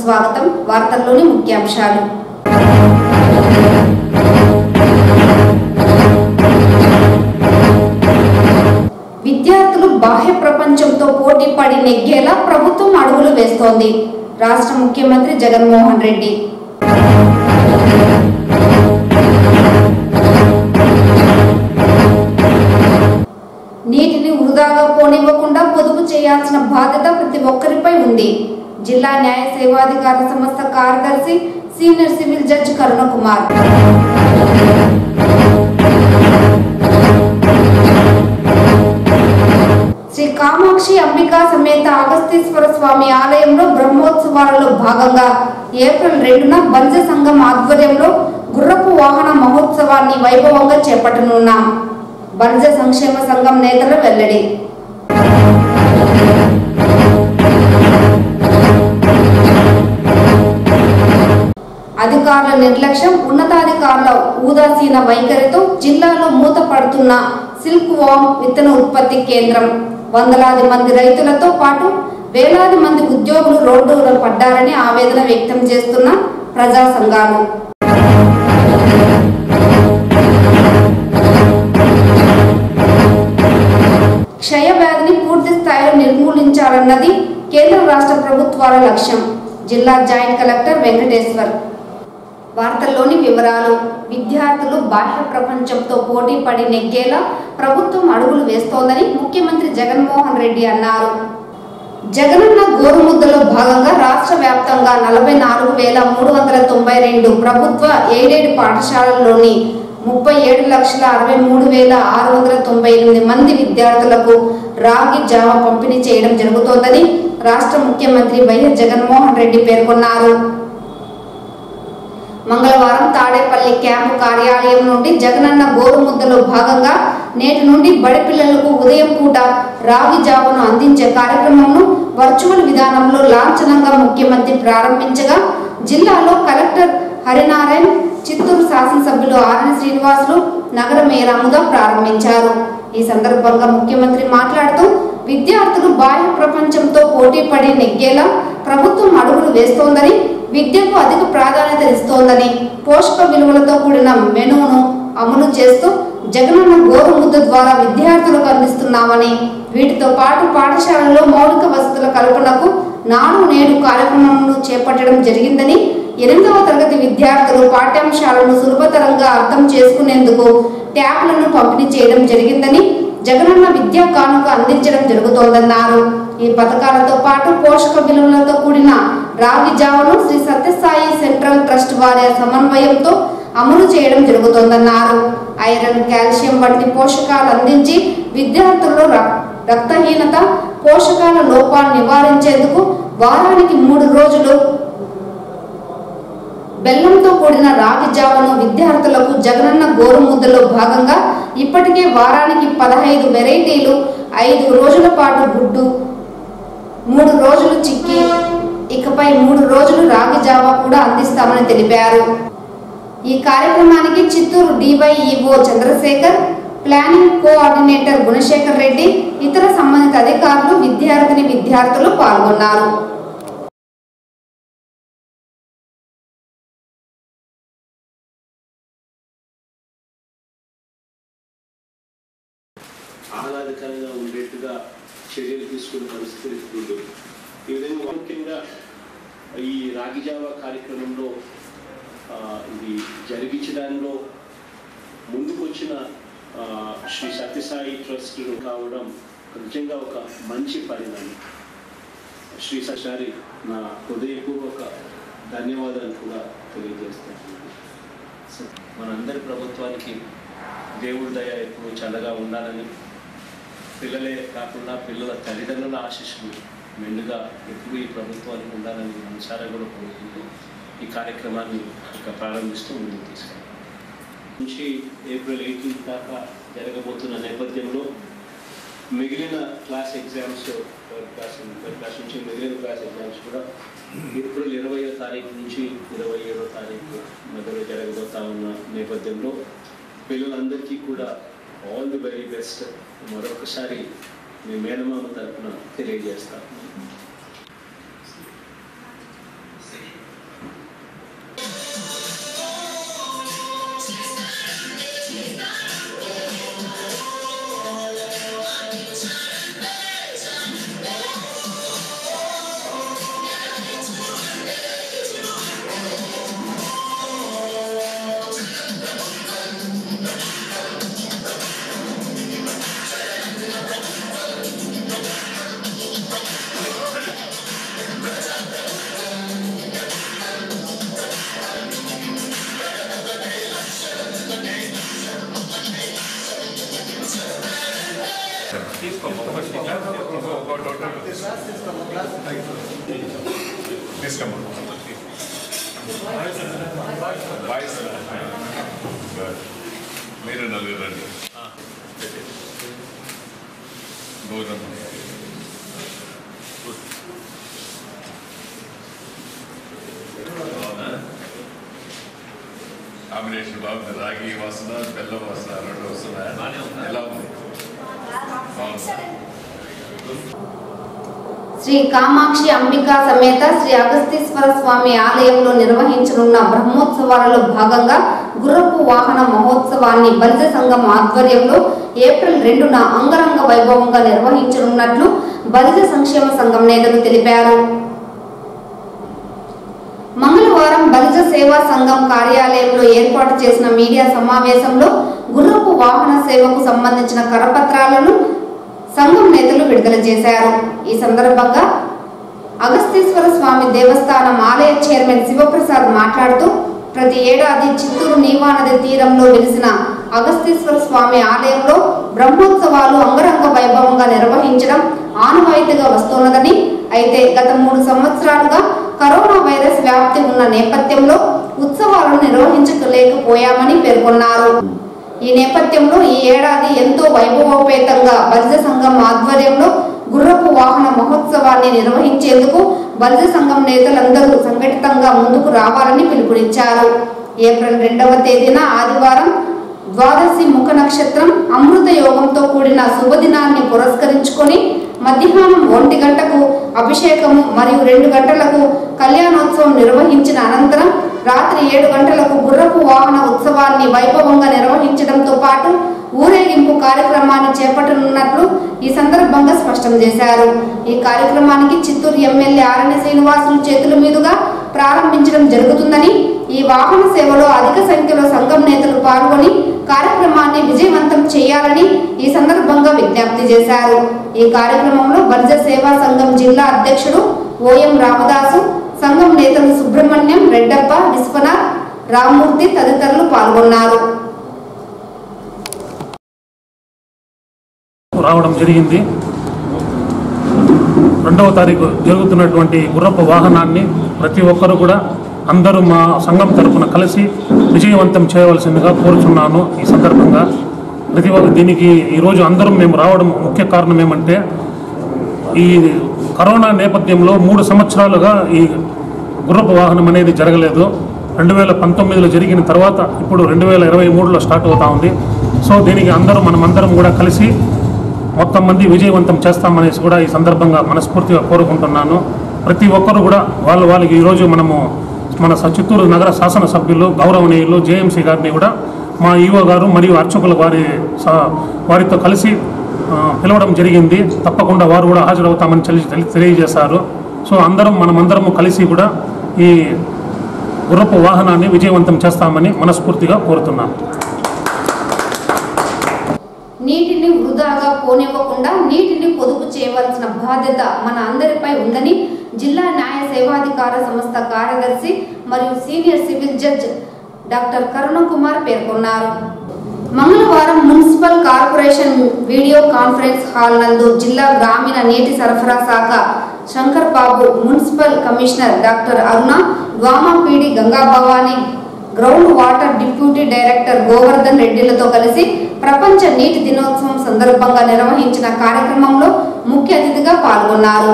స్వాగతం వార్తల్లోని ముఖ్యాంశాలు విద్యార్థులు బాహ్య ప్రపంచంతో పోటీ పడి నెగ్గేలా ప్రభుత్వం అడుగులు వేస్తోంది రాష్ట్ర ముఖ్యమంత్రి జగన్మోహన్ రెడ్డి నీటిని వృధాగా పోనివ్వకుండా పొదుపు చేయాల్సిన బాధ్యత ప్రతి ఒక్కరిపై ఉంది జిల్లా న్యాయ సేవాధికార సంస్థ కార్యదర్శి senior civil judge Karunakumar Shri Kamakshi Ambika సమేత అగస్తీశ్వర స్వామి ఆలయంలో బ్రహ్మోత్సవాలలో భాగంగా ఏప్రిల్ రెండున బంజ సంఘం ఆధ్వర్యంలో గుర్రపు వాహన మహోత్సవాన్ని వైభవంగా చేపట్టనున్నాం బంజ సంక్షేమ సంఘం నేతల వెల్లడి అధికారుల నిర్లక్ష్యం ఉన్నతాధికారుల ఉదాసీన వైఖరితో జిల్లాలో మూతపడుతున్న సిల్క్ వామ్ విత్తన ఉత్పత్తి కేంద్రం వందలాది మంది రైతులతో పాటు వేలాది మంది ఉద్యోగులు రోడ్డున పడ్డారని ఆవేదన వ్యక్తం చేస్తున్న ప్రజా సంఘాలు క్షయ వ్యాధిని పూర్తి స్థాయిలో నిర్మూలించాలన్నది కేంద్ర రాష్ట్ర ప్రభుత్వాల లక్ష్యం జిల్లా జాయింట్ కలెక్టర్ వెంకటేశ్వర్ వార్తల్లోని వివరాలు విద్యార్థులు బాహ్య ప్రపంచంతో పోటీ పడి నెగ్గేలా ప్రభుత్వం అడుగులు వేస్తోందని ముఖ్యమంత్రి జగన్మోహన్ రెడ్డి అన్నారు జగనన్న గోరుముద్దలో భాగంగా రాష్ట్ర వ్యాప్తంగా నలభై నాలుగు వేల మూడు వందల తొంభై రెండు ప్రభుత్వ ఎయిడెడ్ పాఠశాలల్లోని ముప్పై ఏడు లక్షల అరవై మూడు వేల ఆరు వందల తొంభై ఎనిమిది మంది విద్యార్థులకు రాగి జావ పంపిణీ చేయడం జరుగుతోందని రాష్ట్ర ముఖ్యమంత్రి వైఎస్ జగన్మోహన్ రెడ్డి పేర్కొన్నారు మంగళవారం తాడేపల్లి క్యాంపు కార్యాలయం నుండి జగనన్న గోరుముద్దలో భాగంగా నేటి నుండి బడి పిల్లలకు ఉదయం పూట రాగి జావను అందించే కార్యక్రమంను వర్చువల్ విధానంలో లాంఛనంగా ముఖ్యమంత్రి ప్రారంభించగా జిల్లాలో కలెక్టర్ హరినారాయణ్ చిత్తూరు శాసనసభ్యులు ఆర్ఎన్ శ్రీనివాసులు నగర మేయర్ అముద ప్రారంభించారు ఈ సందర్భంగా ముఖ్యమంత్రి మాట్లాడుతూ విద్యార్థులు బాహ్య ప్రపంచంతో పోటీ పడి నెగ్గేలా ప్రభుత్వం అడుగులు వేస్తోందని విద్యకు అధిక ప్రాధాన్యత ఇస్తోందని పోషక విలువలతో కూడిన మెనూను అమలు చేస్తూ జగనన్న గోరు ముద్ద ద్వారా విద్యార్థులకు అందిస్తున్నామని వీటితో పాటు పాఠశాలలో మౌలిక వసతుల కల్పనకు నాడు నేడు కార్యక్రమంను చేపట్టడం జరిగిందని ఎనిమిదవ తరగతి విద్యార్థులు పాఠ్యాంశాలను సులభతరంగా అర్థం చేసుకునేందుకు ట్యాబ్లను పంపిణీ చేయడం జరిగిందని జగనన్న విద్యా కానుక అందించడం జరుగుతోందన్నారు ఈ పథకాలతో పాటు పోషక విలువలతో కూడిన రాగి జావను శ్రీ సత్యసాయి సెంట్రల్ ట్రస్ట్ వారి సమన్వయంతో అమలు చేయడం జరుగుతోందన్నారు ఐరన్ కాల్షియం వంటి పోషకాలు అందించి విద్యార్థుల్లో రక్- రక్తహీనత పోషకాల లోపాన్ని నివారించేందుకు వారానికి మూడు రోజులు బెల్లంతో కూడిన రాగి జావను విద్యార్థులకు జగనన్న గోరుముద్దలో భాగంగా ఇప్పటికే వారానికి పదహైదు వెరైటీలు ఐదు రోజుల పాటు గుడ్డు మూడు రోజులు చిక్కి ఇకపై మూడు రోజులు రాగి జావా కూడా అందిస్తామని తెలిపారు ఈ కార్యక్రమానికి Chittoor DYEO Chandrasekhar planning coordinator Gunasekhar Reddy ఇతర సంబంధిత అధికారులు విద్యార్థిని విద్యార్థులు పాల్గొన్నారు ఆహ్లాదకరంగా ఉండేట్టుగా చర్యలు తీసుకునే పరిస్థితి ఇప్పుడు ఈ విధంగా ముఖ్యంగా ఈ రాగిజావా కార్యక్రమంలో ఆ, ఇది జరిగించడంలో ముందుకొచ్చిన ఆ, శ్రీ సత్యసాయి ట్రస్ట్ కావడం నిజంగా ఒక మంచి పరిణామం శ్రీ సచారి నా హృదయపూర్వక ధన్యవాదాలు కూడా తెలియజేస్తాను సో మనందరి ప్రభుత్వానికి దేవుడి దయ ఎప్పుడు చల్లగా ఉండాలని పిల్లలే కాకుండా పిల్లల తల్లిదండ్రుల ఆశీస్సులు మెండుగా ఎప్పుడు ఈ ప్రభుత్వానికి ఉండాలని మనసారా కూడా కోరుకుంటూ ఈ కార్యక్రమాన్ని ఇక ప్రారంభిస్తూ ముందుకు తీసుకెళ్ళాం నుంచి ఏప్రిల్ ఎయిటీన్త్ దాకా జరగబోతున్న నేపథ్యంలో మిగిలిన class exams third class third class నుంచి మిగిలిన క్లాస్ ఎగ్జామ్స్ కూడా ఏప్రిల్ ఇరవయో తారీఖు నుంచి ఇరవై ఏడో తారీఖు మధ్యలో జరగబోతా ఉన్న నేపథ్యంలో పిల్లలందరికీ కూడా ఆల్ ది వెరీ బెస్ట్ మరొకసారి మీ మేనమామ తరఫున తెలియజేస్తాను తీసుకోమ్మా బాయ్స్ మీరు నలుగురు రండి గౌరమ్మ కాంబినేషన్ బాగుంది రాగి వాసన బెల్లం వాసన రెండు వస్తున్నాయా ఎలా ఉంది బాగుంది శ్రీ కామాక్షి అంబికా సమేత శ్రీ అగస్తీశ్వర స్వామి ఆలయంలో నిర్వహించనున్న బ్రహ్మోత్సవాలలో భాగంగా గుర్రపు వాహన మహోత్సవాన్ని బలిజ సంఘం ఆధ్వర్యంలో ఏప్రిల్ రెండున అంగరంగ వైభవంగా నిర్వహించనున్నట్లు బలిజ సంక్షేమ సంఘం నేతలు తెలిపారు మంగళవారం బలిజ సేవా సంఘం కార్యాలయంలో ఏర్పాటు చేసిన మీడియా సమావేశంలో గుర్రపు వాహన సేవకు సంబంధించిన కరపత్రాలను సంఘం నేతలు విడుదల చేశారు ఈ సందర్భంగా అగస్తీశ్వర స్వామి దేవస్థానం ఆలయ చైర్మన్ శివప్రసాద్ మాట్లాడుతూ ప్రతి ఏడాది చిత్తూరు నీవా నది తీరంలో వెలిసిన అగస్తీశ్వర స్వామి ఆలయంలో బ్రహ్మోత్సవాలు అంగరంగ వైభవంగా నిర్వహించడం ఆనవాయితీగా వస్తున్నదని అయితే గత మూడు సంవత్సరాలుగా కరోనా వైరస్ వ్యాప్తి ఉన్న నేపథ్యంలో ఉత్సవాలను నిర్వహించలేకపోయామని పేర్కొన్నారు ఈ నేపథ్యంలో ఈ ఏడాది ఎంతో వైభవోపేతంగా బలిజ సంఘం ఆధ్వర్యంలో గుర్రపు వాహన మహోత్సవాన్ని నిర్వహించేందుకు బలిజ సంఘం నేతలందరూ సంఘటితంగా ముందుకు రావాలని పిలుపునిచ్చారు ఏప్రిల్ రెండవ తేదీన ఆదివారం ద్వాదశి ముఖ నక్షత్రం అమృత యోగంతో కూడిన శుభదినాన్ని పురస్కరించుకొని మధ్యాహ్నం ఒంటి గంటకు అభిషేకము మరియు రెండు గంటలకు కళ్యాణోత్సవం నిర్వహించిన అనంతరం రాత్రి ఏడు గంటలకు గుర్రపు వాహన ఉత్సవాన్ని వైభవంగా నిర్వహించడంతో పాటు ఊరేగింపు కార్యక్రమాన్ని చేపట్టనున్నట్లు ఈ సందర్భంగా స్పష్టం చేశారు ఈ కార్యక్రమానికి చిత్తూరు ఎమ్మెల్యే ఆరణ్య శ్రీనివాసులు చేతుల మీదుగా ప్రారంభించడం జరుగుతుందని ఈ వాహన సేవలో అధిక సంఖ్యలో సంఘం నేతలు పాల్గొని కార్యక్రమాన్ని విజయవంతం చేయాలని ఈ సందర్భంగా విజ్ఞప్తి చేశారు ఈ కార్యక్రమంలో బర్జ సేవా సంఘం జిల్లా అధ్యక్షుడు ఓఎం రామదాసు సంఘం నేతలు సుబ్రహ్మణ్యం రెడ్డప్ప విశ్వనాథ్ రామ్మూర్తి తదితరులు పాల్గొన్నారు రావడం జరిగింది రెండవ తారీఖు జరుగుతున్నటువంటి గుర్రపు వాహనాన్ని ప్రతి ఒక్కరు కూడా అందరూ మా సంఘం తరపున కలిసి విజయవంతం చేయవలసిందిగా కోరుచున్నాను ఈ సందర్భంగా ప్రతి ఒక్క దీనికి ఈరోజు అందరం మేము రావడం ముఖ్య కారణం ఏమంటే ఈ కరోనా నేపథ్యంలో మూడు సంవత్సరాలుగా ఈ గుర్రపు వాహనం అనేది జరగలేదు రెండు వేల పంతొమ్మిదిలో జరిగిన తర్వాత ఇప్పుడు రెండు వేల ఇరవై మూడులో స్టార్ట్ అవుతా ఉంది సో దీనికి అందరూ మనమందరం కూడా కలిసి మొత్తం మంది విజయవంతం చేస్తామనేసి కూడా ఈ సందర్భంగా మనస్ఫూర్తిగా కోరుకుంటున్నాను ప్రతి ఒక్కరు కూడా వాళ్ళు వాళ్ళకి ఈరోజు మనము మన స- చిత్తూరు నగర శాసనసభ్యులు గౌరవనీయులు జేఎంసీ గారిని కూడా మా ఈవో గారు మరియు అర్చకుల వారి స- వారితో కలిసి ఆ, పిలవడం జరిగింది తప్పకుండా వారు కూడా హాజరవుతామని తెలి- తెలి- తెలియజేశారు సో అందరం మనమందరము కలిసి కూడా ఈ గుర్రపు వాహనాన్ని విజయవంతం చేస్తామని మనస్ఫూర్తిగా కోరుతున్నాను నీటిని వృధాగా పోనివ్వకుండా నీటిని పొదుపు చేయవలసిన బాధ్యత మన అందరిపై ఉందని జిల్లా న్యాయ సేవాధికార సంస్థ కార్యదర్శి మరియు senior civil judge doctor Karuna Kumar పేర్కొన్నారు మంగళవారం municipal corporation video conference hall నందు జిల్లా గ్రామీణ నీటి సరఫరా శాఖ Shankar Babu municipal commissioner doctor Aruna DWMA PD Ganga Bhavani ground water deputy director Govardhan రెడ్డిలతో కలిసి ప్రపంచ నీటి దినోత్సవం సందర్భంగా నిర్వహించిన కార్యక్రమంలో ముఖ్య అతిథిగా పాల్గొన్నారు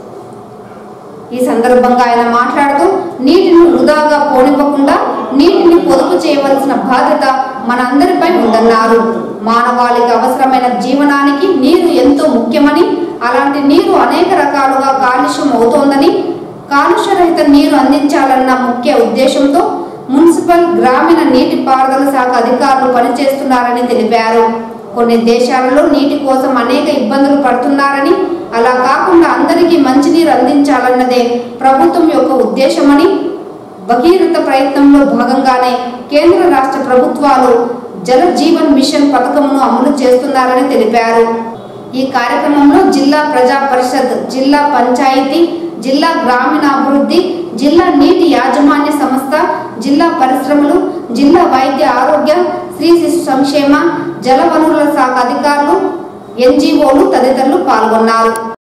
ఈ సందర్భంగా ఆయన మాట్లాడుతూ నీటిని వృధాగా పోనివ్వకుండా నీటిని పొదుపు చేయవలసిన బాధ్యత మనందరిపై ఉందన్నారు మానవాళికి అవసరమైన జీవనానికి నీరు ఎంతో ముఖ్యమని అలాంటి నీరు అనేక రకాలుగా కాలుష్యం అవుతోందని కాలుష్యరహిత నీరు అందించాలన్న ముఖ్య ఉద్దేశంతో మున్సిపల్ గ్రామీణ నీటిపారుదల శాఖ అధికారులు పనిచేస్తున్నారని తెలిపారు కొన్ని దేశాలలో నీటి కోసం అనేక ఇబ్బందులు పడుతున్నారని అలా కాకుండా అందరికీ మంచినీరు అందించాలన్నదే ప్రభుత్వం యొక్క ఉద్దేశమని భగీరథ ప్రయత్నంలో భాగంగానే కేంద్ర రాష్ట్ర ప్రభుత్వాలు జల జీవన్ మిషన్ పథకంను అమలు చేస్తున్నారని తెలిపారు ఈ కార్యక్రమంలో జిల్లా ప్రజా పరిషత్ జిల్లా పంచాయతీ జిల్లా గ్రామీణాభివృద్ధి జిల్లా నీటి యాజమాన్య సంస్థ జిల్లా పరిశ్రమలు జిల్లా వైద్య ఆరోగ్య స్త్రీ శిశు సంక్షేమ జల వనరుల శాఖ అధికారులు ఎన్జీఓలు తదితరులు పాల్గొన్నారు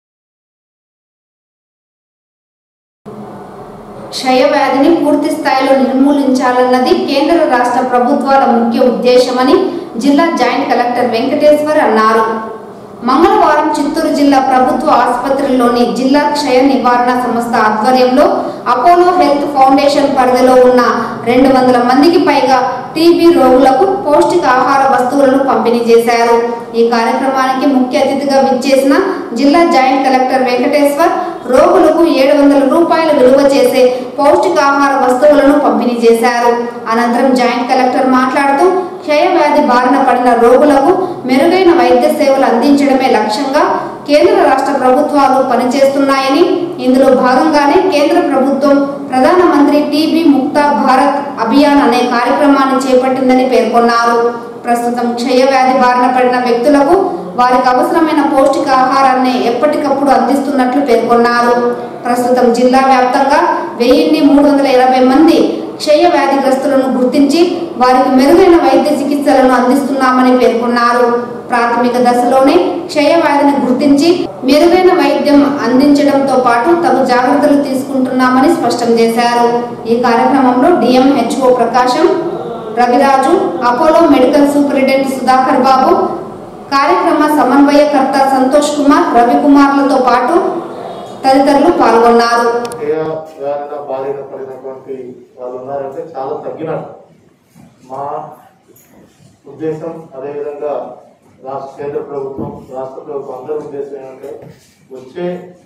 క్షయవ్యాధిని పూర్తి స్థాయిలో నిర్మూలించాలన్నది కేంద్ర రాష్ట్ర ప్రభుత్వాల ముఖ్య ఉద్దేశమని జిల్లా జాయింట్ కలెక్టర్ వెంకటేశ్వర్ అన్నారు మంగళవారం చిత్తూరు జిల్లా ప్రభుత్వ ఆసుపత్రిలోని జిల్లా క్షయ నివారణ సంస్థ ఆధ్వర్యంలో అపోలో హెల్త్ ఫౌండేషన్ పరిధిలో ఉన్న రెండు వందల మందికి పైగా టీబీ రోగులకు పౌష్టిక ఆహార వస్తువులను పంపిణీ చేశారు ఈ కార్యక్రమానికి ముఖ్య అతిథిగా విచ్చేసిన జిల్లా జాయింట్ కలెక్టర్ వెంకటేశ్వర్ రోగులకు ఏడు వందల రూపాయలు విలువ చేసే పౌష్టికాహార వస్తువులను పంపిణీ చేశారు అనంతరం జాయింట్ కలెక్టర్ మాట్లాడుతూ క్షయ వ్యాధి బారిన పడిన రోగులకు మెరుగైన వైద్య సేవలు అందించడమే లక్ష్యంగా కేంద్ర రాష్ట్ర ప్రభుత్వాలు పనిచేస్తున్నాయని ఇందులో భాగంగానే కేంద్ర ప్రభుత్వం ప్రధానమంత్రి టీబీ ముక్త భారత్ అభియాన్ అనే కార్యక్రమాన్ని చేపట్టిందని పేర్కొన్నారు ప్రస్తుతం క్షయ వ్యాధి బారిన పడిన వ్యక్తులకు వారికి అవసరమైన పౌష్టికాహారాన్ని ఎప్పటికప్పుడు అందిస్తున్నట్లు పేర్కొన్నారు ప్రస్తుతం జిల్లా వ్యాప్తంగా వెయ్యిన్ని మూడు వందల ఇరవై మంది క్షయ వ్యాధిగ్రస్తులను గుర్తించి వారికి మెరుగైన వైద్య చికిత్సలను అందిస్తున్నామని పేర్కొన్నారు ప్రాథమిక దశలోనే క్షయ వ్యాధిని గుర్తించి మెరుగైన వైద్యం అందించడంతో పాటు తగు జాగ్రత్తలు తీసుకుంటున్నామని స్పష్టం చేశారు ఈ కార్యక్రమంలో DMHO Prakasam Raviraju Apollo medical superintendent Sudhakar Babu కార్యక్రమ సమన్వయకర్త సంతోష్ కుమార్ రవికుమార్లతో పాటు తదితరులు పాల్గొన్నారు క్షయ వ్యాధిన బారిన పడినటువంటి వాళ్ళు ఉన్నారంటే చాలా తగ్గినట్టు మా ఉద్దేశం అదేవిధంగా రాష్ట్ర కేంద్ర ప్రభుత్వం రాష్ట్ర ప్రభుత్వం అందరి ఉద్దేశం ఏంటంటే వచ్చే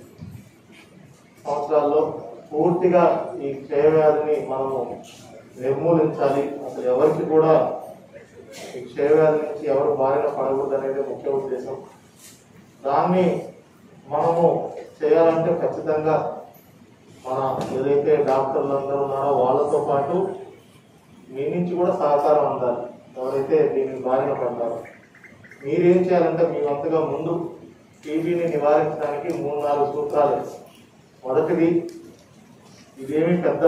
సంవత్సరాల్లో పూర్తిగా ఈ క్షయ వ్యాధిని మనము నిర్మూలించాలి అసలు ఎవరికి కూడా ఈ క్షయ వ్యాధి నుంచి ఎవరు బారిన పడకూడదు అనేది ముఖ్య ఉద్దేశం దాన్ని మనము చేయాలంటే ఖచ్చితంగా మన ఏదైతే డాక్టర్లు అందరూ ఉన్నారో వాళ్ళతో పాటు మీ నుంచి కూడా సహకారం ఉండాలి ఎవరైతే దీనికి బారిన పడ్డారో మీరేం చేయాలంటే మీ వంతుగా ముందు టీబీని నివారించడానికి మూడు నాలుగు సూత్రాలు మొదటిది ఇదేమి పెద్ద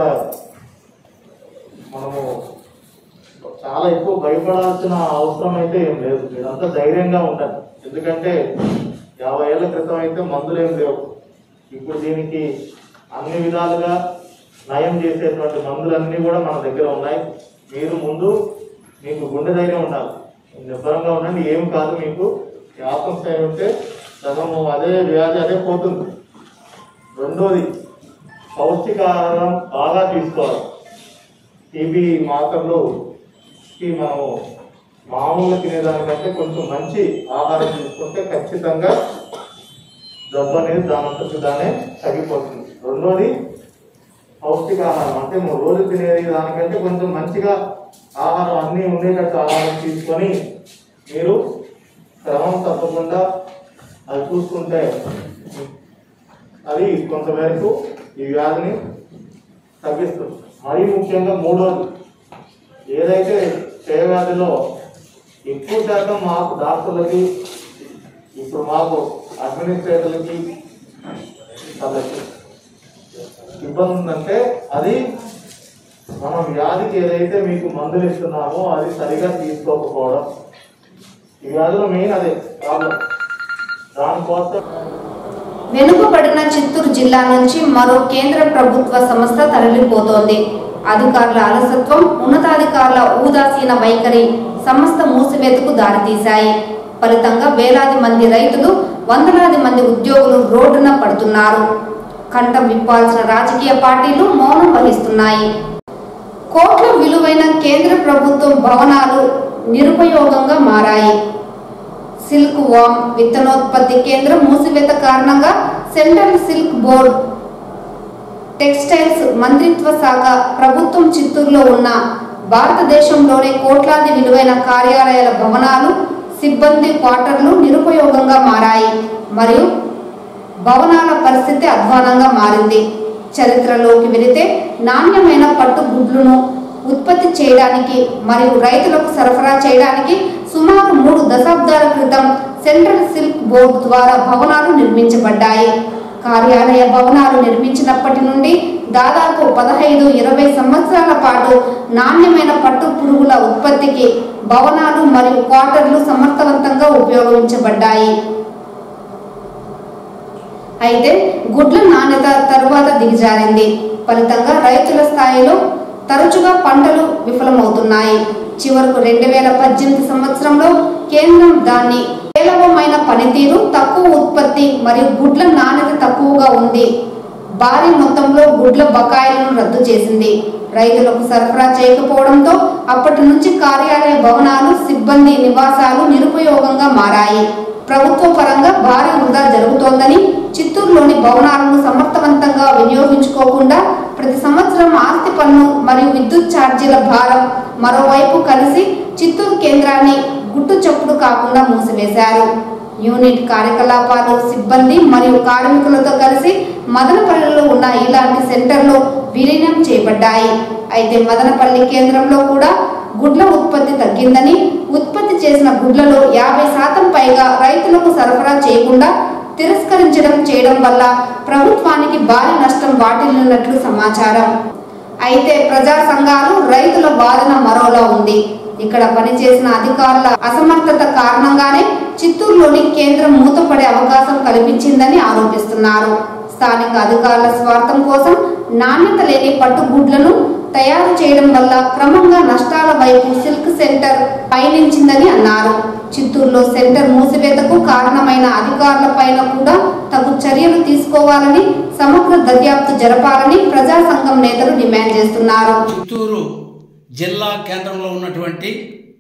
మనము చాలా ఎక్కువ భయపడాల్సిన అవసరం అయితే ఏం లేదు మీరంతా ధైర్యంగా ఉండండి ఎందుకంటే యాభై ఏళ్ల క్రితం అయితే మందులు ఏం లేవు ఇప్పుడు దీనికి అన్ని విధాలుగా నయం చేసేటువంటి మందులన్నీ కూడా మన దగ్గర ఉన్నాయి మీరు ముందు మీకు గుండె ధైర్యం ఉండాలి నిబ్బరంగా ఉండండి ఏం కాదు మీకు ఈ ఆత్మస్థాయి ఉంటే సగము అదే వ్యాధి అదే పోతుంది రెండోది పౌష్టికాహారం బాగా తీసుకోవాలి టీబీ మాత్రలు కి మనము మామూలుగా తినేదానికంటే కొంచెం మంచి ఆహారం తీసుకుంటే ఖచ్చితంగా జబ్బు అనేది దానంతటి దానే తగ్గిపోతుంది రెండోది పౌష్టికాహారం అంటే మనం రోజు తినేది దానికంటే కొంచెం మంచిగా ఆహారం అన్నీ ఉండేటట్టు ఆహారం తీసుకొని మీరు క్రమం తప్పకుండా అది చూసుకుంటే అది కొంతమేరకు ఈ వ్యాధిని తగ్గిస్తుంది మరీ ముఖ్యంగా మూడోది ఏదైతే క్షయ వ్యాధిలో ఎక్కువ శాతం మాకు డాక్టర్లకి ఇప్పుడు మాకు అడ్మినిస్ట్రేటర్లకి వాళ్ళకి ఇబ్బంది ఉందంటే అది మనం వ్యాధికి ఏదైతే మీకు మందులు ఇస్తున్నామో అది సరిగా తీసుకోకపోవడం ఈ వ్యాధిలో మెయిన్ అదే ప్రాబ్లం దానికోసం వెనుకబడిన చిత్తూరు జిల్లా నుంచి మరో కేంద్ర ప్రభుత్వ సంస్థ తరలిపోతోంది అధికారుల అలసత్వం ఉన్నతాధికారుల ఉదాసీన వైఖరి సంస్థ మూసివేతకు దారితీశాయి ఫలితంగా వేలాది మంది రైతులు వందలాది మంది ఉద్యోగులు రోడ్డున పడుతున్నారు కంఠం విప్పాల్సిన రాజకీయ పార్టీలు మౌనం వహిస్తున్నాయి కోట్ల విలువైన కేంద్ర ప్రభుత్వం భవనాలు నిరుపయోగంగా మారాయి సిల్క్ వామ్ విత్తనోత్పత్తి కేంద్రం మూసివేత కారణంగా సెంట్రల్ సిల్క్ బోర్డ్ టెక్స్టైల్స్ మంత్రిత్వ శాఖ ప్రభుత్వం చిత్తూరులో ఉన్న భారతదేశంలోనే కోట్లాది విలువైన కార్యాలయాల భవనాలు సిబ్బంది క్వార్టర్లు నిరుపయోగంగా మారాయి మరియు భవనాల పరిస్థితి అధ్వానంగా మారింది చరిత్రలోకి వెళితే నాణ్యమైన పట్టు గుడ్లను ఉత్పత్తి చేయడానికి మరియు రైతులకు సరఫరా చేయడానికి సుమారు మూడు దశాబ్దాల క్రితం సెంట్రల్ సిల్క్ బోర్డు ద్వారా భవనాలు నిర్మించబడ్డాయి కార్యాలయ భవనాలు నిర్మించినప్పటి నుండి దాదాపు పదహైదు ఇరవై సంవత్సరాల పాటు నాణ్యమైన పట్టు పురుగుల ఉత్పత్తికి భవనాలు మరియు క్వార్టర్లు సమర్థవంతంగా ఉపయోగించబడ్డాయి అయితే గుడ్ల నాణ్యత తరువాత దిగజారింది ఫలితంగా రైతుల స్థాయిలో తరచుగా పంటలు విఫలమవుతున్నాయి చివరకు రెండు వేల పద్దెనిమిది సంవత్సరంలో కేంద్రం దాన్ని పేలవమైన పనితీరు తక్కువ ఉత్పత్తి మరియు గుడ్ల నాణ్యత తక్కువగా ఉంది భారీ మొత్తంలో గుడ్ల బకాయిలను రద్దు చేసింది రైతులకు సరఫరా చేయకపోవడంతో అప్పటి నుంచి కార్యాలయ భవనాలు సిబ్బంది నివాసాలు నిరుపయోగంగా మారాయి ప్రభుత్వ పరంగా భారీ వృధా జరుగుతోందని చిత్తూరులోని భవనాలను సమర్థవంతంగా వినియోగించుకోకుండా ప్రతి సంవత్సరం ఆస్తి పన్ను మరియు విద్యుత్ ఛార్జీల భారం మరోవైపు కలిసి చిత్తూరు కేంద్రాన్ని గుట్టు చప్పుడు కాకుండా మూసివేశారు యూనిట్ కార్యకలాపాలు సిబ్బంది మరియు కార్మికులతో కలిసి మదనపల్లిలో ఉన్న ఇలాంటి సెంటర్లు విలీనం చేయబడ్డాయి అయితే మదనపల్లి కేంద్రంలో కూడా గుడ్ల ఉత్పత్తి తగ్గిందని ఉత్పత్తి చేసిన గుడ్లలో యాభై శాతం పైగా రైతులకు సరఫరా చేయకుండా తిరస్కరించడం చేయడం వల్ల ప్రభుత్వానికి భారీ నష్టం వాటిల్లినట్లు సమాచారం అయితే ప్రజా సంఘాలు రైతుల వాదన మరోలా ఉంది ఇక్కడ పనిచేసిన అధికారుల అసమర్థత కారణంగానే చిత్తూరులోని కేంద్రం మూతపడే అవకాశం కల్పించిందని ఆరోపిస్తున్నారు స్థానిక అధికారుల స్వార్థం కోసం నాణ్యత లేని పట్టుగుడ్లను తయారు చేయడం వల్ల క్రమంగా నష్టాల వైపు సిల్క్ సెంటర్ పయనించిందని అన్నారు చిత్తూరులో సెంటర్ మూసివేతకు కారణమైన అధికారుల పైన కూడా తగు చర్యలు తీసుకోవాలని సమగ్ర దర్యాప్తు జరపాలని ప్రజా సంఘం నేతలు డిమాండ్ చేస్తున్నారు చిత్తూరు జిల్లా కేంద్రంలో ఉన్నటువంటి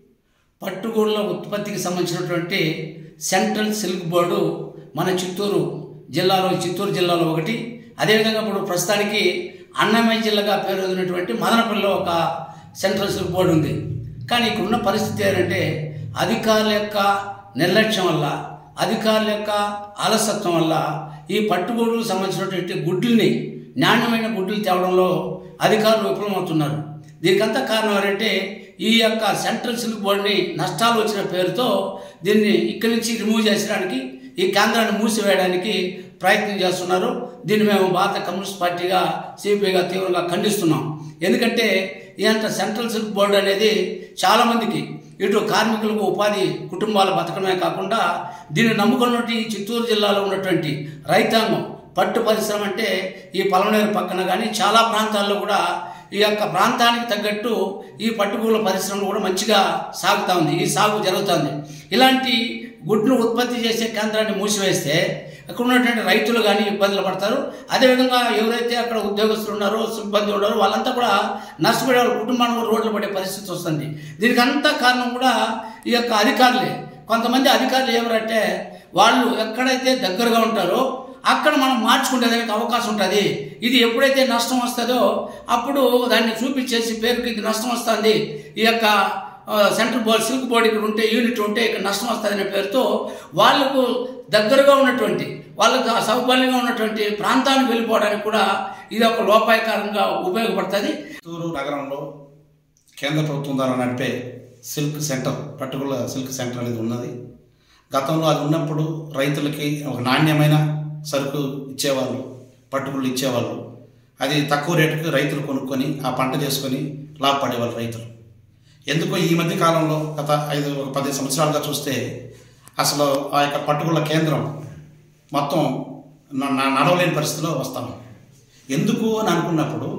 పట్టుగూళ్ళ ఉత్పత్తికి సంబంధించినటువంటి సెంట్రల్ సిల్క్ బోర్డు మన చిత్తూరు జిల్లాలో చిత్తూరు జిల్లాలో ఒకటి అదేవిధంగా ఇప్పుడు ప్రస్తుతానికి అన్నమయ్య జిల్లాగా పేరు వదిలినటువంటి మదనపల్లిలో ఒక సెంట్రల్ సిల్క్ బోర్డు ఉంది కానీ ఇక్కడ ఉన్న పరిస్థితి ఏంటంటే అధికారుల యొక్క నిర్లక్ష్యం వల్ల అధికారుల యొక్క ఆలసత్వం వల్ల ఈ పట్టుగూడులకు సంబంధించినటువంటి గుడ్లని నాణ్యమైన గుడ్లు తేవడంలో అధికారులు విఫలమవుతున్నారు దీనికంతా కారణం ఏంటంటే ఈ యొక్క సెంట్రల్ సిల్క్ బోర్డుని నష్టాలు వచ్చిన పేరుతో దీన్ని ఇక్కడి నుంచి రిమూవ్ చేసడానికి ఈ కేంద్రాన్ని మూసివేయడానికి ప్రయత్నం చేస్తున్నారు దీన్ని మేము భారత కమ్యూనిస్ట్ పార్టీగా సిపిఐగా తీవ్రంగా ఖండిస్తున్నాం ఎందుకంటే ఇదంత సెంట్రల్ సిల్క్ బోర్డు అనేది చాలామందికి ఇటు కార్మికులకు ఉపాధి కుటుంబాల బతకడమే కాకుండా దీన్ని నమ్ముకున్నటువంటి ఈ చిత్తూరు జిల్లాలో ఉన్నటువంటి రైతాంగం పట్టు పరిశ్రమ అంటే ఈ పలమనేరు పక్కన కానీ చాలా ప్రాంతాల్లో కూడా ఈ యొక్క ప్రాంతానికి తగ్గట్టు ఈ పట్టుకూల పరిశ్రమ కూడా మంచిగా సాగుతూ ఉంది ఈ సాగు జరుగుతుంది ఇలాంటి గుడ్లు ఉత్పత్తి చేసే కేంద్రాన్ని మూసివేస్తే అక్కడ ఉన్నటువంటి రైతులు కానీ ఇబ్బందులు పడతారు అదేవిధంగా ఎవరైతే అక్కడ ఉద్యోగస్తులు ఉన్నారో సిబ్బంది ఉన్నారో వాళ్ళంతా కూడా నష్టపడే వాళ్ళ కుటుంబాన్ని కూడా రోడ్లు పడే పరిస్థితి వస్తుంది దీనికి అంతా కారణం కూడా ఈ యొక్క అధికారులే కొంతమంది అధికారులు ఏమరంటే వాళ్ళు ఎక్కడైతే దగ్గరగా ఉంటారో అక్కడ మనం మార్చుకునేదానికి అవకాశం ఉంటుంది ఇది ఎప్పుడైతే నష్టం వస్తుందో అప్పుడు దాన్ని చూపించేసి పేరుకి ఇది నష్టం వస్తుంది ఈ యొక్క ఆ, సెంట్రల్ బోర్డ్ సిల్క్ బోర్డ్ ఇక్కడ ఉంటే యూనిట్ ఉంటే ఇక్కడ నష్టం వస్తుంది అనే పేరుతో వాళ్ళకు దగ్గరగా ఉన్నటువంటి వాళ్ళకు సౌకర్యంగా ఉన్నటువంటి ప్రాంతానికి వెళ్ళిపోవడానికి కూడా ఇది ఒక లోపాయకారంగా ఉపయోగపడుతుంది చిత్తూరు నగరంలో కేంద్ర ప్రభుత్వం ద్వారా నడిపే silk centre particular silk centre అనేది ఉన్నది గతంలో అది ఉన్నప్పుడు రైతులకి ఒక నాణ్యమైన సరుకు ఇచ్చేవాళ్ళు పట్టుకులు ఇచ్చేవాళ్ళు అది తక్కువ రేటుకి రైతులు కొనుక్కొని ఆ పంట చేసుకొని లాభపడేవాళ్ళు రైతులు ఎందుకో ఈ మధ్య కాలంలో గత ఐదు ఒక పది సంవత్సరాలుగా చూస్తే అసలు ఆ యొక్క పట్టుకుల కేంద్రం మొత్తం న- న- నడవలేని పరిస్థితిలో వస్తాము ఎందుకు అని అనుకున్నప్పుడు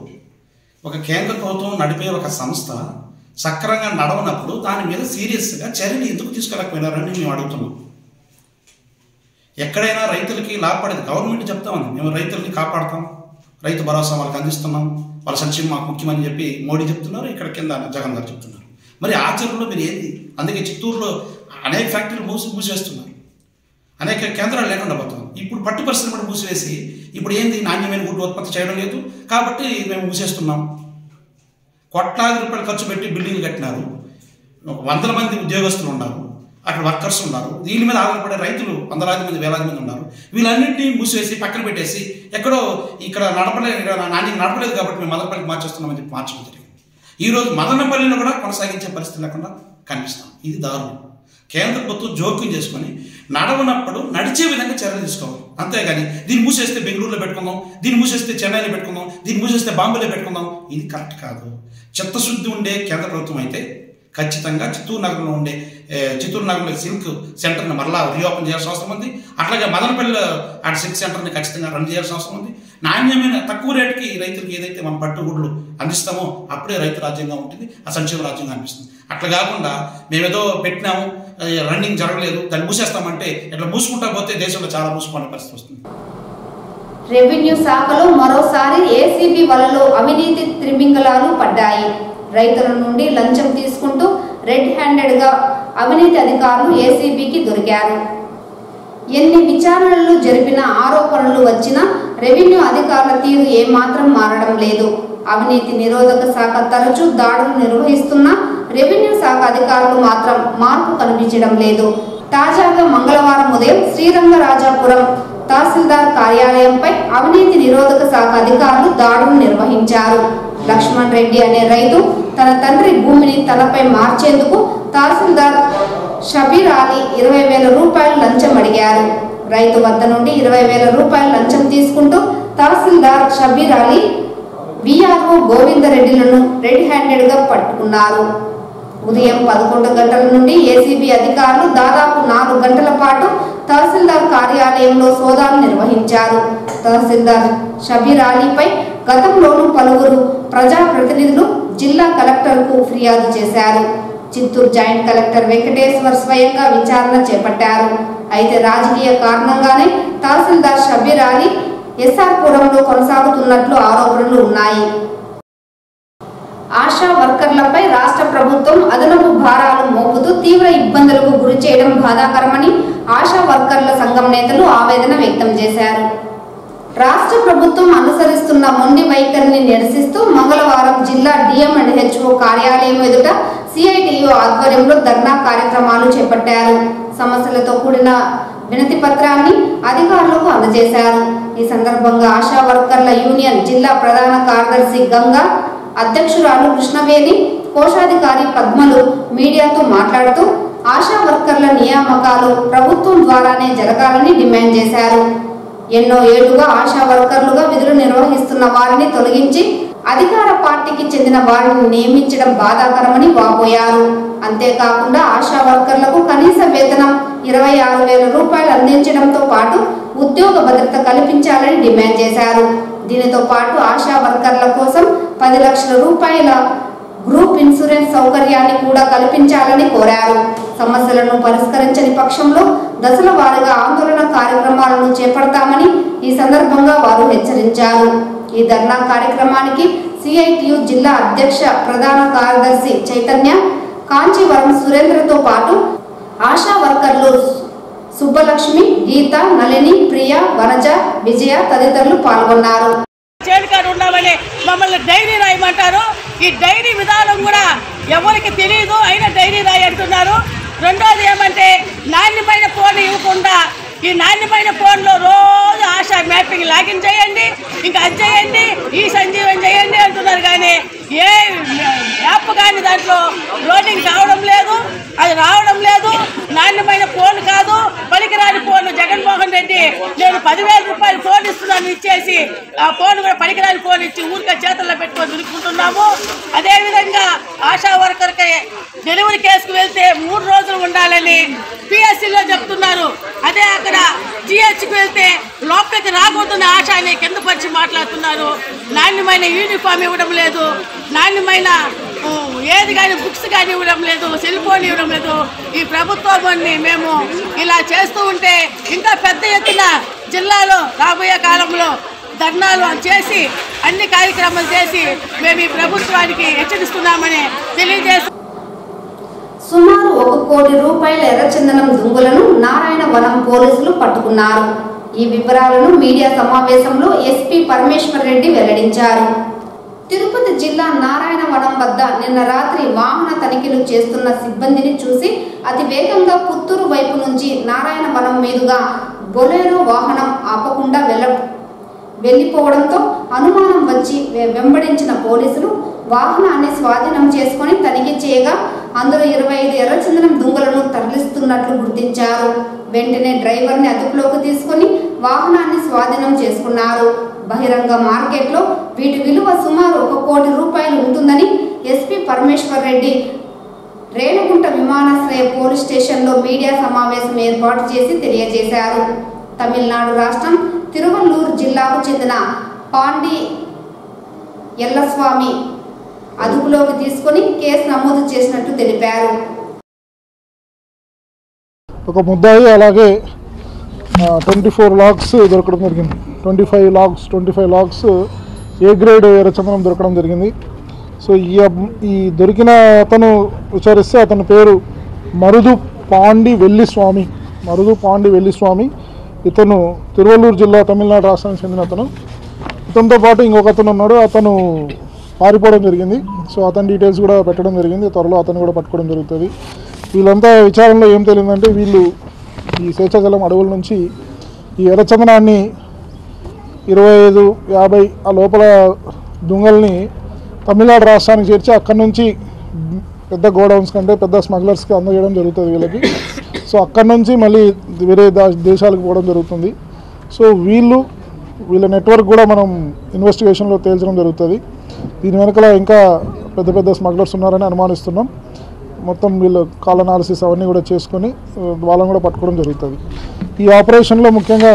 ఒక కేంద్ర ప్రభుత్వం నడిపే ఒక సంస్థ సక్రంగా నడవనప్పుడు దాని మీద సీరియస్గా చర్యలు ఎందుకు తీసుకెళ్ళకపోయినారని మేము అడుగుతున్నాం ఎక్కడైనా రైతులకి లాభపడేది గవర్నమెంట్ చెప్తా ఉంది మేము రైతుల్ని కాపాడుతాం రైతు భరోసా వాళ్ళకి అందిస్తున్నాం వాళ్ళ సంక్షేమం మాకు ముఖ్యమని చెప్పి మోడీ చెప్తున్నారు ఇక్కడ కింద జగన్ గారు చెప్తున్నారు మరి ఆచరణలో మీరు ఏంది అందుకే చిత్తూరులో అనేక ఫ్యాక్టరీలు మూసి మూసివేస్తున్నారు అనేక కేంద్రాలు లేకుండా పోతాం ఇప్పుడు పట్టు పరిశ్రమ కూడా మూసివేసి ఇప్పుడు ఏంది నాణ్యమైన గుడ్డు ఉత్పత్తి చేయడం లేదు కాబట్టి మేము మూసేస్తున్నాం కోట్లాది రూపాయలు ఖర్చు పెట్టి బిల్డింగ్లు కట్టినారు ఒక వందల మంది ఉద్యోగస్తులు ఉన్నారు అక్కడ వర్కర్స్ ఉన్నారు వీళ్ళ మీద ఆధారపడే రైతులు వందలాది మంది వేలాది మంది ఉన్నారు వీళ్ళన్నింటినీ మూసివేసి పక్కన పెట్టేసి ఎక్కడో ఇక్కడ నడపలేదు ఇక్కడ నాణ్యం నడపలేదు కాబట్టి మేము మదనపల్లికి మార్చేస్తున్నామని చెప్పి మార్చడం జరిగింది ఈ రోజు మదనపల్లిలో కూడా కొనసాగించే పరిస్థితి లేకుండా కనిపిస్తాం ఇది దారుణం కేంద్ర ప్రభుత్వం జోక్యం చేసుకొని నడవనప్పుడు నడిచే విధంగా చర్యలు తీసుకోవాలి అంతేగాని దీన్ని మూసేస్తే బెంగళూరులో పెట్టుకుందాం దీన్ని మూసేస్తే చెన్నైలో పెట్టుకుందాం దీన్ని మూసేస్తే బాంబేలో పెట్టుకుందాం ఇది కరెక్ట్ కాదు చిత్తశుద్ధి ఉండే కేంద్ర ప్రభుత్వం అయితే ఖచ్చితంగా చిత్తూరు నగరంలో ఉండే ఏ, చిత్తూరు నగరంలో సిల్క్ సెంటర్ని మరలా రీఓపెన్ చేయాల్సిన అవసరం ఉంది అట్లాగే మదనపల్లి ఆ సిల్క్ సెంటర్ని ఖచ్చితంగా రన్ చేయాల్సిన అవసరం ఉంది నాణ్యమైన తక్కువ రేటుకి రైతులకు ఏదైతే మనం పట్టుగుడ్లు అందిస్తామో అప్పుడే రైతు రాజ్యంగా ఉంటుంది ఆ సంక్షేమ రాజ్యంగా అనిపిస్తుంది అట్లా కాకుండా మేమేదో పెట్టినాము ఏ, రన్నింగ్ జరగలేదు దాన్ని మూసేస్తామంటే ఇట్లా మూసుకుంటా పోతే దేశంలో చాలా మూసుకునే పరిస్థితి వస్తుంది రెవెన్యూ శాఖలో మరోసారి ఏసీబీ వలలో అవినీతి త్రిమింగలాలు పడ్డాయి రైతుల నుండి లంచం తీసుకుంటూ రెడ్ హ్యాండెడ్ గా అవినీతి అధికారులు ఏసీబీకి దొరికారు ఎన్ని విచారణలు జరిపిన ఆరోపణలు వచ్చినా రెవెన్యూ అధికారుల తీరు ఏమాత్రం మారడం లేదు అవినీతి నిరోధక శాఖ తరచూ దాడులు నిర్వహిస్తున్నా రెవెన్యూ శాఖ అధికారులు మాత్రం మార్పు కనిపించడం లేదు తాజాగా మంగళవారం ఉదయం శ్రీరంగరాజాపురం తహసీల్దార్ కార్యాలయంపై అవినీతి నిరోధక శాఖ అధికారులు దాడులు నిర్వహించారు లక్ష్మణ్ రెడ్డి అనే రైతు తన తండ్రి భూమిని తనపై మార్చేందుకు తహసీల్దార్ షబీర్ అలీ ఇరవై వేల రూపాయలు లంచం అడిగారు రైతు వద్ద నుండి ఇరవై వేల రూపాయలు లంచం తీసుకుంటూ తహసీల్దార్ షబీర్ అలీ విఆర్ఓ గోవిందరెడ్డిలను రెడ్ హ్యాండెడ్ గా పట్టుకున్నారు ఉదయం పదకొండు గంటల నుండి ఏసీబీ అధికారులు దాదాపు నాలుగు గంటల పాటు తహసీల్దార్ కార్యాలయంలో సోదాలు నిర్వహించారు తహసీల్దార్ షబీర్ అలీపై గతంలోనూ పలువురు ప్రజాప్రతినిధులు జిల్లా కలెక్టర్కు ఫిర్యాదు చేశారు చిత్తూరు జాయింట్ కలెక్టర్ వెంకటేశ్వర్ స్వయంగా విచారణ చేపట్టారు అయితే రాజకీయ కారణంగానే తహసీల్దార్ షబీర్ అలీ ఎస్ఆర్ పురంలో కొనసాగుతున్నట్లు ఆరోపణలు ఉన్నాయి ఆశా వర్కర్లపై రాష్ట్ర ప్రభుత్వం అదనపు భారాలు మోపుతూ తీవ్ర ఇబ్బందులకు గురి చేయడం బాధాకరమని ఆశా వర్కర్ల సంఘం నేతలు ఆవేదన వ్యక్తం చేశారు రాష్ట్ర ప్రభుత్వం అనుసరిస్తున్న మొండి వైఖరిని నిరసిస్తూ మంగళవారం జిల్లా డిఎం అండ్ హెచ్ఓ కార్యాలయం ఎదుట సిఐటియు ఆధ్వర్యంలో ధర్నా కార్యక్రమాలు చేపట్టారు సమస్యలతో కూడిన వినతి పత్రాన్ని అధికారులకు అందజేశారు ఈ సందర్భంగా ఆశా వర్కర్ల యూనియన్ జిల్లా ప్రధాన కార్యదర్శి గంగా అధ్యక్షురాలు కృష్ణవేణి కోశాధికారి పద్మలు మీడియాతో మాట్లాడుతూ ఆశా వర్కర్ల నియామకాలు ప్రభుత్వం ద్వారానే జరగాలని డిమాండ్ చేశారు ఎన్నో ఏళ్లుగా ఆశా వర్కర్లుగా విధులు నిర్వహిస్తున్న వారిని తొలగించి అధికార పార్టీకి చెందిన వారిని నియమించడం బాధాకరమని వాపోయారు అంతేకాకుండా ఆశా వర్కర్లకు కనీస వేతనం ఇరవై ఆరు వేల రూపాయలు అందించడంతో పాటు ఉద్యోగ భద్రత కల్పించాలని డిమాండ్ చేశారు దీనితో పాటు ఆశా వర్కర్ల కోసం పది లక్షల రూపాయల గ్రూప్ ఇన్సూరెన్స్ సౌకర్యాన్ని కూడా కల్పించాలని కోరారు సమస్యలను పరిష్కరించని పక్షంలో దశల వారీగా ఆందోళన కార్యక్రమాలను చేపడతామని ఈ సందర్భంగా వారు హెచ్చరించారు ఈ ధర్నా కార్యక్రమానికి సిఐటియు జిల్లా అధ్యక్ష ప్రధాన కార్యదర్శి చైతన్య కాంచీవరం సురేంద్రతో పాటు ఆశా వర్కర్లు సుబ్బలక్ష్మి గీత నళిని ప్రియ వనజ విజయ తదితరులు పాల్గొన్నారు చేడుకాడు ఉన్నామని మమ్మల్ని డైరీ రాయమంటారు ఈ డైరీ విధానం కూడా ఎవరికి తెలియదు అయినా డైరీ రాయి అంటున్నారు రెండోది ఏమంటే నాణ్యమైన ఫోన్ ఇవ్వకుండా ఈ నాణ్యమైన ఫోన్లో రోజు ఆశా మ్యాపింగ్ లాగిన్ చేయండి ఇంకా అది చేయండి ఈ సంజీవన్ చేయండి అంటున్నారు కానీ ఏ యాప్ కానీ దాంట్లో లోడింగ్ కావడం లేదు అది రావడం లేదు నాణ్యమైన ఫోన్ కాదు పనికిరాని ఫోన్ జగన్మోహన్ రెడ్డి నేను పదివేల రూపాయలు ఫోన్ ఇస్తున్నాను ఇచ్చేసి ఆ ఫోన్ కూడా పనికిరాని ఫోన్ ఇచ్చి ఊరికే చేతుల్లో పెట్టుకొని దురుకుంటున్నాము అదేవిధంగా ఆశా వర్కర్కి డెలివరీ కేసుకు వెళ్తే మూడు రోజులు ఉండాలని పిఎస్సిలో చెప్తున్నారు అదే అక్కడ జిహెచ్కి వెళ్తే లోపలికి రాకూడదని ఆశాని కింద పరిచి మాట్లాడుతున్నారు నాణ్యమైన యూనిఫామ్ ఇవ్వడం లేదు నాణ్యమైన ఉ, ఏది కానీ బుక్స్ కానీ ఇవ్వడం లేదు సెల్ ఫోన్ ఇవ్వడం లేదు ఈ ప్రభుత్వాన్ని మేము ఇలా చేస్తూ ఉంటే ఇంకా పెద్ద ఎత్తున జిల్లాలో రాబోయే కాలంలో ధర్నాలు చేసి అన్ని కార్యక్రమాలు చేసి మేము ఈ ప్రభుత్వానికి హెచ్చరిస్తున్నామని తెలియజేస్తూ సుమారు ఒక కోటి రూపాయల ఎర్రచందనం దుంగులను నారాయణ వనం పోలీసులు పట్టుకున్నారు ఈ వివరాలను మీడియా సమావేశంలో ఎస్పీ పరమేశ్వర్ రెడ్డి వెల్లడించారు తిరుపతి జిల్లా నారాయణ వనం వద్ద నిన్న రాత్రి వాహన తనిఖీలు చేస్తున్న సిబ్బందిని చూసి అతి వేగంగా పుత్తూరు వైపు నుంచి నారాయణ వనం మీదుగా బొలేరో వాహనం ఆపకుండా వెళ్ళ వెళ్లిపోవడంతో అనుమానం వచ్చి వె- వెంబడించిన పోలీసులు వాహనాన్ని స్వాధీనం చేసుకొని తనిఖీ చేయగా అందులో ఇరవై ఐదు ఎర్రచందనం దుంగలను తరలిస్తున్నట్లు గుర్తించారు వెంటనే డ్రైవర్ని అదుపులోకి తీసుకుని వాహనాన్ని స్వాధీనం చేసుకున్నారు బహిరంగ మార్కెట్లో వీటి విలువ సుమారు ఒక కోటి రూపాయలు ఉంటుందని ఎస్పీ పరమేశ్వర్ రెడ్డి రేణుగుంట విమానాశ్రయ పోలీస్ స్టేషన్లో మీడియా సమావేశం ఏర్పాటు చేసి తెలియజేశారు తమిళనాడు రాష్ట్రం తిరువల్లూరు జిల్లాకు చెందిన పాండి ఎల్లస్వామి అదుపులోకి తీసుకుని కేసు నమోదు చేసినట్టు తెలిపారు ఒక ముద్దాయి అలాగే ట్వంటీ ఫోర్ లాగ్స్ దొరకడం జరిగింది twenty five logs twenty five logs A grade ఎర్రచందనం దొరకడం జరిగింది సో ఈ అబ్- ఈ దొరికిన అతను విచారిస్తే అతని పేరు మరుదు పాండి వెల్లి స్వామి మరుదు పాండి వెల్లి స్వామి ఇతను తిరువల్లూరు జిల్లా తమిళనాడు రాష్ట్రానికి చెందిన అతను ఇతనితో పాటు ఇంకొక అతను ఉన్నాడు అతను పారిపోవడం జరిగింది సో అతని డీటెయిల్స్ కూడా పెట్టడం జరిగింది త్వరలో అతను కూడా పట్టుకోవడం జరుగుతుంది వీళ్ళంతా విచారణలో ఏం తెలియదంటే వీళ్ళు ఈ శేషాచలం అడవుల నుంచి ఈ ఎర్రచందనాన్ని ఇరవై ఐదు యాభై ఆ లోపల దుంగల్ని తమిళనాడు రాష్ట్రానికి చేర్చి అక్కడి నుంచి పెద్ద గోడౌన్స్ కంటే పెద్ద స్మగ్లర్స్కి అందజేయడం జరుగుతుంది వీళ్ళకి సో అక్కడి నుంచి మళ్ళీ వేరే దా- దేశాలకు పోవడం జరుగుతుంది సో వీళ్ళు వీళ్ళ నెట్వర్క్ కూడా మనం ఇన్వెస్టిగేషన్లో తేల్చడం జరుగుతుంది దీని వెనకాల ఇంకా పెద్ద పెద్ద స్మగ్లర్స్ ఉన్నారని అనుమానిస్తున్నాం మొత్తం వీళ్ళు కాల్ అనాలిసిస్ అవన్నీ కూడా చేసుకొని ఆ, వాళ్ళని కూడా పట్టుకోవడం జరుగుతుంది ఈ ఆపరేషన్లో ముఖ్యంగా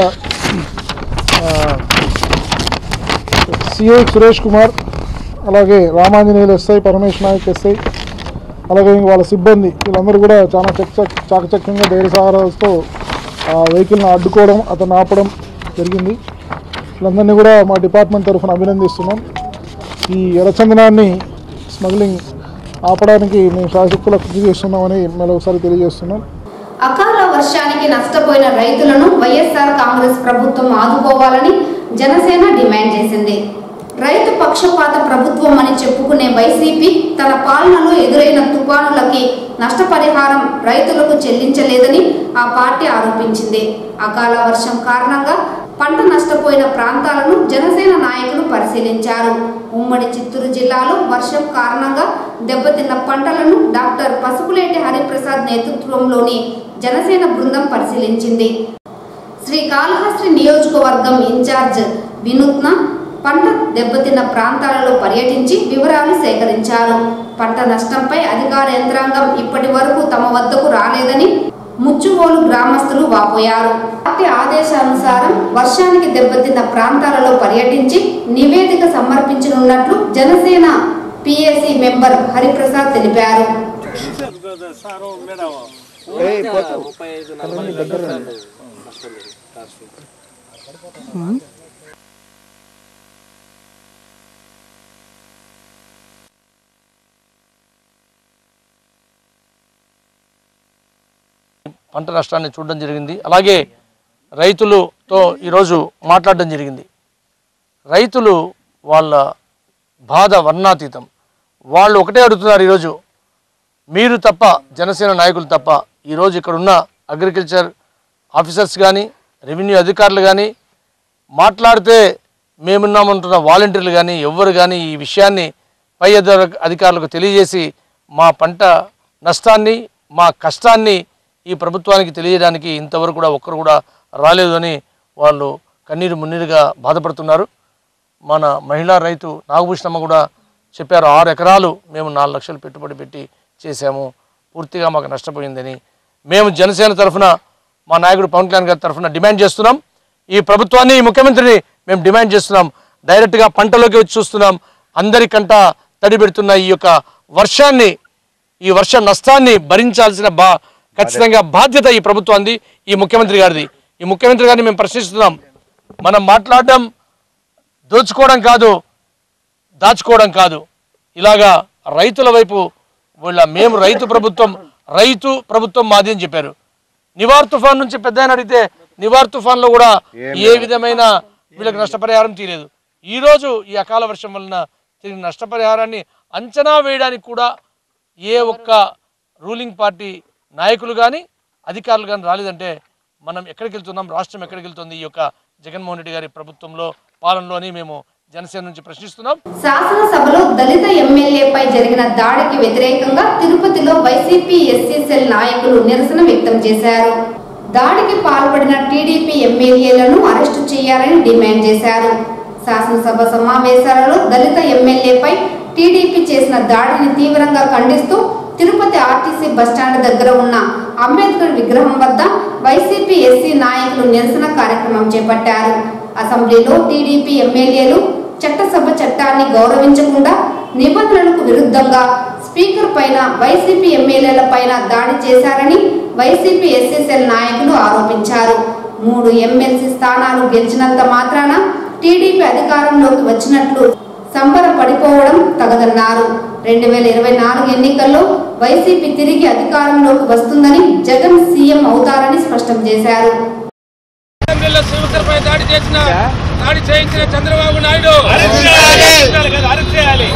సిఐ సురేష్ కుమార్ అలాగే రామాంజనేయులు ఎస్ఐ పరమేష్ నాయక్ ఎస్ఐ అలాగే ఇంక వాళ్ళ సిబ్బంది వీళ్ళందరూ కూడా చాలా చక చాకచక్యంగా ధైర్య సహారాలతో ఆ వెహికల్ని అడ్డుకోవడం అతను ఆపడం జరిగింది వీళ్ళందరినీ కూడా మా డిపార్ట్మెంట్ తరఫున అభినందిస్తున్నాం ఈ ఎర్రచందనాన్ని స్మగ్లింగ్ ఆపడానికి మేము శాశక్తుల కృషి చేస్తున్నామని మరొకసారి తెలియజేస్తున్నాం అకాల వర్షానికి నష్టపోయిన రైతులను వైఎస్ఆర్ కాంగ్రెస్ ప్రభుత్వం ఆదుకోవాలని జనసేన డిమాండ్ చేసింది రైతు పక్షపాత ప్రభుత్వం అని చెప్పుకునే వైసీపీ తన పాలనలో ఎదురైన తుఫానులకి నష్టపరిహారం రైతులకు చెల్లించలేదని ఆ పార్టీ ఆరోపించింది అకాల వర్షం కారణంగా పంట నష్టపోయిన ప్రాంతాలను జనసేన నాయకులు పరిశీలించారు ఉమ్మడి చిత్తూరు జిల్లాలో వర్షం కారణంగా దెబ్బతిన్న పంటలను డాక్టర్ పసుపులేటి హరిప్రసాద్ నేతృత్వంలోని జనసేన బృందం పరిశీలించింది శ్రీకాళహస్తి నియోజకవర్గం ఇన్ఛార్జ్ వినూత్న పంట దెబ్బతిన్న ప్రాంతాలలో పర్యటించి వివరాలు సేకరించారు పంట నష్టంపై అధికార యంత్రాంగం ఇప్పటి వరకు తమ వద్దకు రాలేదని ముచ్చుగోలు గ్రామస్తులు వాపోయారు పార్టీ ఆదేశానుసారం వర్షానికి దెబ్బతిన్న ప్రాంతాలలో పర్యటించి నివేదిక సమర్పించనున్నట్లు జనసేన పిఎసి మెంబర్ హరిప్రసాద్ తెలిపారు పంట నష్టాన్ని చూడడం జరిగింది అలాగే రైతులతో ఈరోజు మాట్లాడడం జరిగింది రైతులు వాళ్ళ బాధ వర్ణాతీతం వాళ్ళు ఒకటే అడుగుతున్నారు ఈరోజు మీరు తప్ప జనసేన నాయకులు తప్ప ఈరోజు ఇక్కడ ఉన్న అగ్రికల్చర్ ఆఫీసర్స్ కానీ రెవెన్యూ అధికారులు కానీ మాట్లాడితే మేమున్నామంటున్న వాలంటీర్లు కానీ ఎవ్వరు కానీ ఈ విషయాన్ని పై అధి- అధికారులకు తెలియజేసి మా పంట నష్టాన్ని మా కష్టాన్ని ఈ ప్రభుత్వానికి తెలియజేయడానికి ఇంతవరకు కూడా ఒక్కరు కూడా రాలేదు అని వాళ్ళు కన్నీరు మున్నీరుగా బాధపడుతున్నారు మన మహిళా రైతు నాగభూషణమ్మ కూడా చెప్పారు ఆరు ఎకరాలు మేము నాలుగు లక్షలు పెట్టుబడి పెట్టి చేశాము పూర్తిగా మాకు నష్టపోయిందని మేము జనసేన తరఫున మా నాయకుడు పవన్ కళ్యాణ్ గారి తరఫున డిమాండ్ చేస్తున్నాం ఈ ప్రభుత్వాన్ని ఈ ముఖ్యమంత్రిని మేము డిమాండ్ చేస్తున్నాం డైరెక్ట్గా పంటలోకి వచ్చి చూస్తున్నాం అందరికంట తడి పెడుతున్న ఈ యొక్క వర్షాన్ని ఈ వర్ష నష్టాన్ని భరించాల్సిన బా ఖచ్చితంగా బాధ్యత ఈ ప్రభుత్వాన్ని ఈ ముఖ్యమంత్రి గారిది ఈ ముఖ్యమంత్రి గారిని మేము ప్రశ్నిస్తున్నాం మనం మాట్లాడడం దోచుకోవడం కాదు దాచుకోవడం కాదు ఇలాగా రైతుల వైపు వీళ్ళ మేము రైతు ప్రభుత్వం రైతు ప్రభుత్వం మాది అని చెప్పారు నివార్ తుఫాన్ నుంచి పెద్ద ఆయన అడిగితే నివార్ తుఫాన్లో కూడా ఏ విధమైన వీళ్ళకి నష్టపరిహారం తీయలేదు ఈ రోజు ఈ అకాల వర్షం వలన తిరిగి నష్టపరిహారాన్ని అంచనా వేయడానికి కూడా ఏ ఒక్క రూలింగ్ పార్టీ నాయకులు కానీ అధికారులు కానీ రాలేదంటే మనం ఎక్కడికి వెళ్తున్నాం రాష్ట్రం ఎక్కడికి వెళ్తుంది ఈ యొక్క జగన్మోహన్ రెడ్డి గారి ప్రభుత్వంలో పాలనలోని మేము జనసేన నుంచి ప్రశ్నిస్తున్నాం శాసనసభలో దళిత ఎమ్మెల్యేపై జరిగిన దాడికి వ్యతిరేకంగా తిరుపతిలో వైసీపీ ఎస్సీ సెల్ నాయకులు నిరసన వ్యక్తం చేశారు దాడికి పాల్పడిన టీడీపీ ఎమ్మెల్యేలను అరెస్టు చేయాలని డిమాండ్ చేశారు శాసనసభ సమావేశాలలో దళిత ఎమ్మెల్యేపై టీడీపీ చేసిన దాడిని తీవ్రంగా ఖండిస్తూ తిరుపతి ఆర్టీసీ బస్టాండ్ దగ్గర ఉన్న అంబేద్కర్ విగ్రహం వద్ద వైసీపీ ఎస్సీ నాయకులు నిరసన కార్యక్రమం చేపట్టారు అసెంబ్లీలో టీడీపీ ఎమ్మెల్యేలు చట్టసభ చట్టాన్ని గౌరవించకుండా నిబంధనలకు విరుద్ధంగా స్పీకర్ పైన వైసీపీ ఎమ్మెల్యేల పైన దాడి చేశారని వైసీపీ ఎస్ఎస్ఎల్ నాయకులు ఆరోపించారు మూడు ఎమ్మెల్సీ స్థానాలు గెలిచినంత మాత్రాన టీడీపీ అధికారంలోకి వచ్చినట్లు సంబరపడిపోవడం తగదన్నారు రెండు వేల ఇరవై నాలుగు ఎన్నికల్లో వైసీపీ తిరిగి అధికారంలోకి వస్తుందని జగన్ సీఎం అవుతారని స్పష్టం చేశారు అసెంబ్లీలో స్పీకర్పై దాడి చేసిన దాడి చేయించిన చంద్రబాబు నాయుడు అరెస్ట్ చేయాలి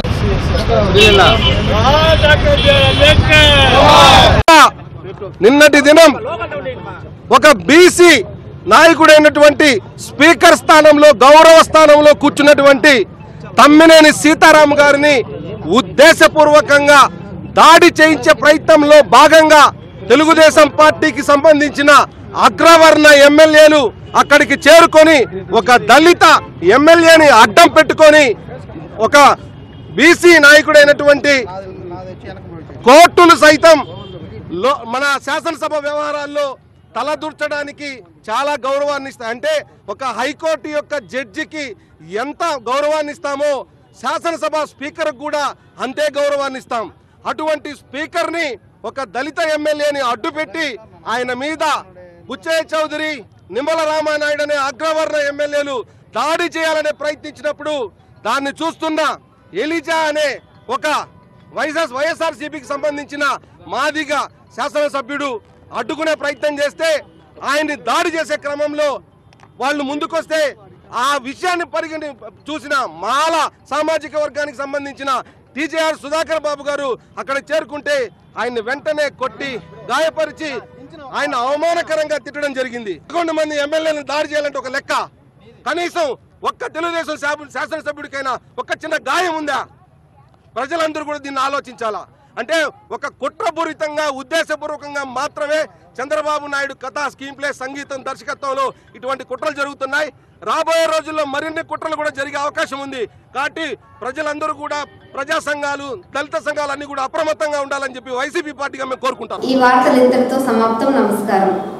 నిన్నటి దినం ఒక బీసీ నాయకుడైనటువంటి స్పీకర్ స్థానంలో గౌరవ స్థానంలో కూర్చున్నటువంటి తమ్మినేని సీతారాం గారిని ఉద్దేశపూర్వకంగా దాడి చేయించే ప్రయత్నంలో భాగంగా తెలుగుదేశం పార్టీకి సంబంధించిన అగ్రవర్ణ ఎమ్మెల్యేలు అక్కడికి చేరుకొని ఒక దళిత ఎమ్మెల్యేని అడ్డం పెట్టుకొని ఒక బీసీ నాయకుడైనటువంటి కోర్టులు సైతం లో మన శాసనసభ వ్యవహారాల్లో తలదూర్చడానికి చాలా గౌరవాన్ని ఇస్తాయి అంటే ఒక హైకోర్టు యొక్క జడ్జికి ఎంత గౌరవాన్ని ఇస్తామో శాసనసభ స్పీకర్ కూడా అంతే గౌరవాన్ని ఇస్తాం అటువంటి స్పీకర్ని ఒక దళిత ఎమ్మెల్యేని అడ్డుపెట్టి ఆయన మీద బుచ్చయ్య చౌదరి నిమ్మల రామానాయుడు అనే అగ్రవర్ణ ఎమ్మెల్యేలు దాడి చేయాలనే ప్రయత్నించినప్పుడు దాన్ని చూస్తున్న ఎలిజా అనే ఒక వైఎస్ఆర్ వైఎస్ఆర్సీపీకి సంబంధించిన మాదిగ శాసనసభ్యుడు అడ్డుకునే ప్రయత్నం చేస్తే ఆయన్ని దాడి చేసే క్రమంలో వాళ్ళు ముందుకొస్తే ఆ విషయాన్ని పరిగణి చూసిన మాల సామాజిక వర్గానికి సంబంధించిన టీజేఆర్ సుధాకర్ బాబు గారు అక్కడ చేరుకుంటే ఆయన్ని వెంటనే కొట్టి గాయపరిచి ఆయన అవమానకరంగా తిట్టడం జరిగింది పదకొండు మంది ఎమ్మెల్యేలను దాడి చేయాలంటే ఒక లెక్క కనీసం ఒక్క తెలుగుదేశం శాస- శాసనసభ్యుడికైనా ఒక చిన్న గాయం ఉందా ప్రజలందరూ కూడా దీన్ని ఆలోచించాలా అంటే ఒక కుట్రపూరితంగా ఉద్దేశపూర్వకంగా మాత్రమే చంద్రబాబు నాయుడు కథ స్కీమ్ ప్లే సంగీతం దర్శకత్వంలో ఇటువంటి కుట్రలు జరుగుతున్నాయి రాబోయే రోజుల్లో మరిన్ని కుట్రలు కూడా జరిగే అవకాశం ఉంది కాబట్టి ప్రజలందరూ కూడా ప్రజా సంఘాలు దళిత సంఘాలు అన్ని కూడా అప్రమత్తంగా ఉండాలని చెప్పి వైసీపీ పార్టీగా మేము కోరుకుంటాం ఈ వార్తలు ఇంతటితో సమాప్తం నమస్కారం